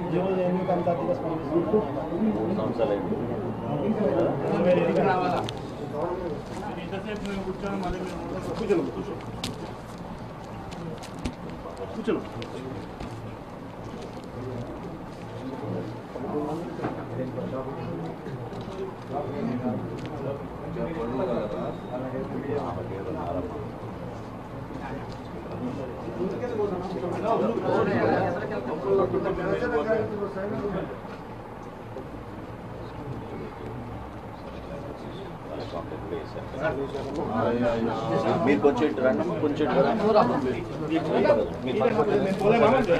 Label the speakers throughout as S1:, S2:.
S1: ఈరోజు ఎందుకు అంత అతిగా స్పందిస్తున్నాను
S2: మూడు సంవత్సరాలు అయింది
S1: ఇంతసేపు మేము కూర్చొని మళ్ళీ కూర్చోను కూర్చో కూర్చోను
S2: మీరు కొంచెం ఇటు రండి అమ్మా, కొంచెం ఇటు రండి. మీరు పక్కన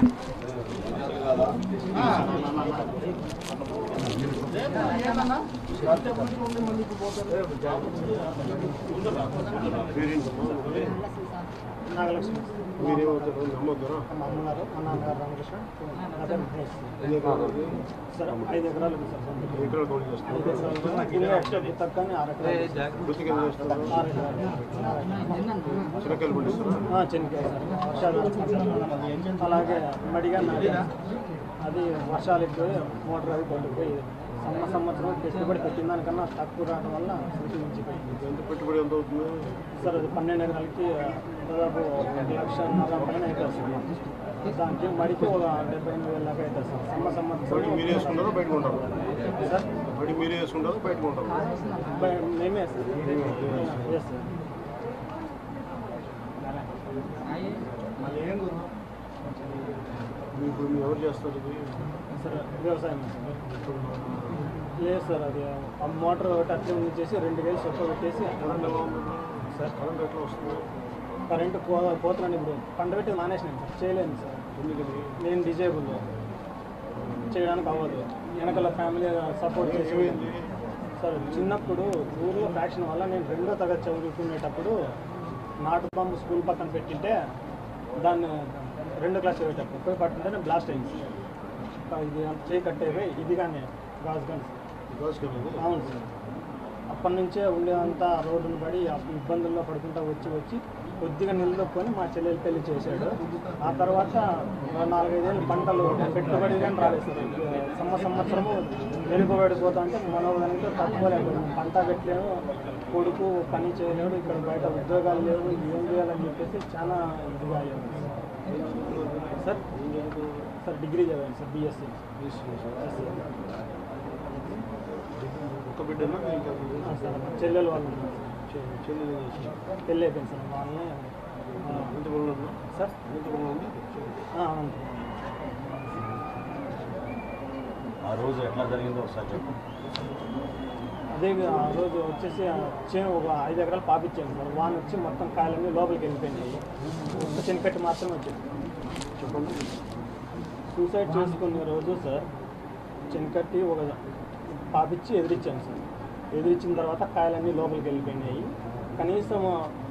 S1: నాగలక్ష్మి
S3: మీరేమవుతారు నమ్మొద్దురా
S1: మా అమ్మగారు మా నాన్నగారు రామకృష్ణ నా పేరు మహేష్ సార్ ఐదు ఎకరాలు ఉంది సార్ సొంత.
S3: ఎకరాలు కౌంట్ చేస్తారు
S1: ఐదు ఎకరాలు కింద ఎక్స్ట్రా తక్కువ ఆరు ఎకరాలు
S3: వృత్తికి ఏం చేస్తారు
S1: ఆరు ఎకరాలు ఆరు ఎకరాలు
S3: చిరకాయలు పండిస్తారా
S1: ఆ, చెనిక్కాయ సార్ వర్షాలు అలాగే మడిగా నాటి అది వర్షాలు ఎక్కువ మోటార్ అది కొట్టుకుపోయి సమ్మ సంవత్సరం పెట్టుబడి పెట్టిన దానికన్నా తక్కువ రావడం వల్ల శృతి మించిపోయింది
S3: ఎంత పెట్టుబడి ఎంత అవుతుంది
S1: సార్ అది పన్నెండు ఎకరాలకి దాదాపు ఒక లక్ష నలభై పైన అవుతుంది సార్ దానికి మడికి ఒక డెబ్బై ఎనిమిది వేల దాకా అవుతుంది సార్ సమ్మ
S3: బయట
S1: సంవత్సరం
S3: మీరే వేసుకుంటారా బయట ఉంటారు
S1: సార్
S3: బయట మీరే వేసుకుంటారా బయట ఉంటారు
S1: బై- మేమే సార్ ఎస్ సార్
S3: ఇప్పుడు మీరు ఎవరు చేస్తారు ఇది
S1: సార్ వ్యవసాయం సార్ లేదు సార్ అది ఆ మోటార్ ఒకటి అట్లే ఉంచేసి రెండు వేలు సొప్ప పెట్టేసి
S3: కరెంట్ ఎలా ఉంది
S1: సార్
S3: కరెంట్ ఎట్లా వస్తుంది
S1: కరెంటు పో పోతున్నాను ఇప్పుడు పంట పెట్టి మానేసినాను సార్ చేయలేను సార్
S3: ఎందుకని
S1: నేను డిజేబుల్ చేయడానికి అవ్వదు వెనకాల ఫ్యామిలీ సపోర్ట్ చేసి
S3: ఏమైంది
S1: సార్ చిన్నప్పుడు ఊర్లో ఫ్యాక్షన్ వల్ల నేను రెండో తరగతి చదువుకునేటప్పుడు నాటు బాంబు స్కూల్ పక్కన పెట్టింటే దాన్ని రెండో క్లాస్ చదివేటప్పుడు పోయి పట్టింటేనే బ్లాస్ట్ అయింది సార్ ఇది చేయి కట్టేవి ఇది కానీ గాజు కానీ
S3: గాజు కలదు
S1: అవును సార్ అప్పటి నుంచే ఉండేదంతా రోడ్డును పడి ఆ ఇబ్బందుల్లో పడుకుంటా వచ్చి వచ్చి కొద్దిగా నిలదొక్కొని మా చెల్లెలు పెళ్లి చేశాడు ఆ తర్వాత నాలుగైదేళ్ళు పంటలు పెట్టుబడి కానీ రాలేదు సార్ సంవ సంవత్సరము వెనుకబడిపోతా అంటే మనోదానికి తట్టుకోలేకపోయింది పంట పెట్టలేము కొడుకు పని చేయలేడు ఇక్కడ బయట ఉద్యోగాలు లేవు ఏం చేయాలని చెప్పేసి చాలా ఇదిగా అయ్యాను సార్ సార్ డిగ్రీ చదివాను సార్ బీఎస్సీ
S3: ఒక్క బిడ్డనా ఇంకా
S1: సార్ మా చెల్లెలు వాళ్ళు ఉన్నారు
S3: చె- చెల్లి ఏం చేస్తుంది?
S1: పెళ్ళి అయిపోయింది సార్ వాళ్ళని ఆ,
S3: ఎంతమంది ఉన్నారు
S1: సార్
S3: ఎంతమంది ఉంది
S1: ఆ, అవును
S2: ఆ రోజు ఎట్లా జరిగిందో ఒకసారి చెప్పు
S1: అదే ఆ రోజు వచ్చేసి ఆ చేను ఒక ఐదు ఎకరాలు పాపిచ్చాను సార్ వాన్ వచ్చి మొత్తం కాయలన్నీ లోపలికి వెళ్ళిపోయినాయి ఒక చెనికట్టి మాత్రమే వచ్చింది
S3: చెప్పండి
S1: సూసైడ్ చేసుకునే రోజు సార్ చెనికట్టి ఒక పాపిచ్చి ఎదిరించాను సార్ ఎదిరించిన తర్వాత కాయలన్నీ లోపలికి వెళ్ళిపోయినాయి కనీసం